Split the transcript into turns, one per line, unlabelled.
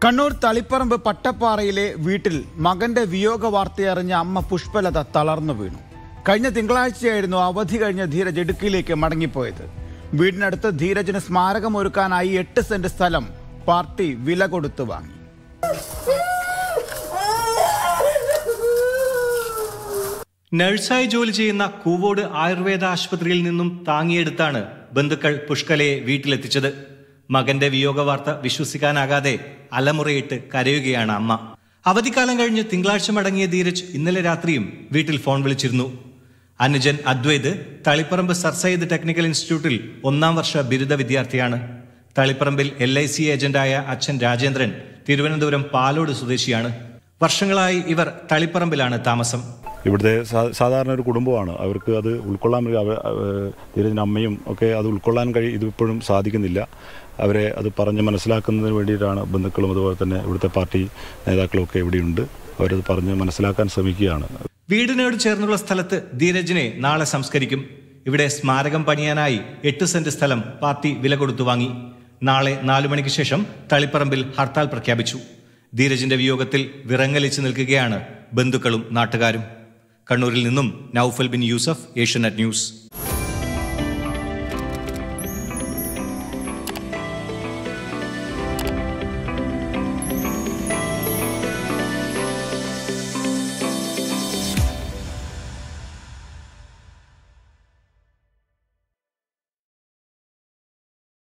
കണ്ണൂർ തളിപ്പറമ്പ് പട്ടപ്പാറയിലെ വീട്ടിൽ മകന്റെ വിയോഗ വാർത്തയറിഞ്ഞ അമ്മ പുഷ്പലത തളർന്നു വീണു കഴിഞ്ഞ തിങ്കളാഴ്ചയായിരുന്നു അവധി കഴിഞ്ഞ ധീരജ് ഇടുക്കിയിലേക്ക് മടങ്ങിപ്പോയത് വീടിനടുത്ത് ധീരജിന് സ്മാരകമൊരുക്കാനായി എട്ട് സെന്റ് സ്ഥലം പാർട്ടി വില കൊടുത്തു വാങ്ങി
നഴ്സായി ജോലി ചെയ്യുന്ന കൂവോട് ആയുർവേദ ആശുപത്രിയിൽ നിന്നും താങ്ങിയെടുത്താണ് ബന്ധുക്കൾ പുഷ്കലയെ വീട്ടിലെത്തിച്ചത് മകന്റെ വിയോഗ വാർത്ത വിശ്വസിക്കാനാകാതെ അലമുറയിട്ട് കരയുകയാണ് അമ്മ അവധിക്കാലം കഴിഞ്ഞ് തിങ്കളാഴ്ച മടങ്ങിയ ധീരജ് ഇന്നലെ രാത്രിയും വീട്ടിൽ ഫോൺ വിളിച്ചിരുന്നു അനുജൻ അദ്വൈത് തളിപ്പറമ്പ് സർ സയ്യിദ് ടെക്നിക്കൽ ഇൻസ്റ്റിറ്റ്യൂട്ടിൽ ഒന്നാം വർഷ ബിരുദ വിദ്യാർത്ഥിയാണ് തളിപ്പറമ്പിൽ എൽ ഐ സി ഏജന്റായ അച്ഛൻ രാജേന്ദ്രൻ തിരുവനന്തപുരം പാലോട് സ്വദേശിയാണ് വർഷങ്ങളായി ഇവർ തളിപ്പറമ്പിലാണ് താമസം
ഇവിടുത്തെ സാ- സാധാരണ ഒരു കുടുംബമാണ് അവർക്ക് അത് ഉൾക്കൊള്ളാൻ വേണ്ടി അവ- അവ- ധീരജിൻ്റെ അമ്മയും ഒക്കെ അത് ഉൾക്കൊള്ളാൻ കഴി ഇതിപ്പോഴും സാധിക്കുന്നില്ല അവരെ അത് പറഞ്ഞ് മനസ്സിലാക്കുന്നതിന് വേണ്ടിയിട്ടാണ് ബന്ധുക്കളും അതുപോലെ തന്നെ ഇവിടുത്തെ പാർട്ടി നേതാക്കളും ഒക്കെ ഇവിടെയുണ്ട് അവരത് പറഞ്ഞ് മനസ്സിലാക്കാൻ ശ്രമിക്കുകയാണ്
വീടിനോട് ചേർന്നുള്ള സ്ഥലത്ത് ധീരജിനെ നാളെ സംസ്കരിക്കും ഇവിടെ സ്മാരകം പണിയാനായി എട്ട് സെന്റ് സ്ഥലം പാർട്ടി വില കൊടുത്തു വാങ്ങി നാളെ നാലു മണിക്ക് ശേഷം തളിപ്പറമ്പിൽ ഹർത്താൽ പ്രഖ്യാപിച്ചു ധീരജിന്റെ വിയോഗത്തിൽ വിറങ്ങലിച്ചു നിൽക്കുകയാണ് ബന്ധുക്കളും നാട്ടുകാരും കണ്ണൂരിൽ നിന്നും നൌഫൽ ബിൻ യൂസഫ് ഏഷ്യനെറ്റ് ന്യൂസ്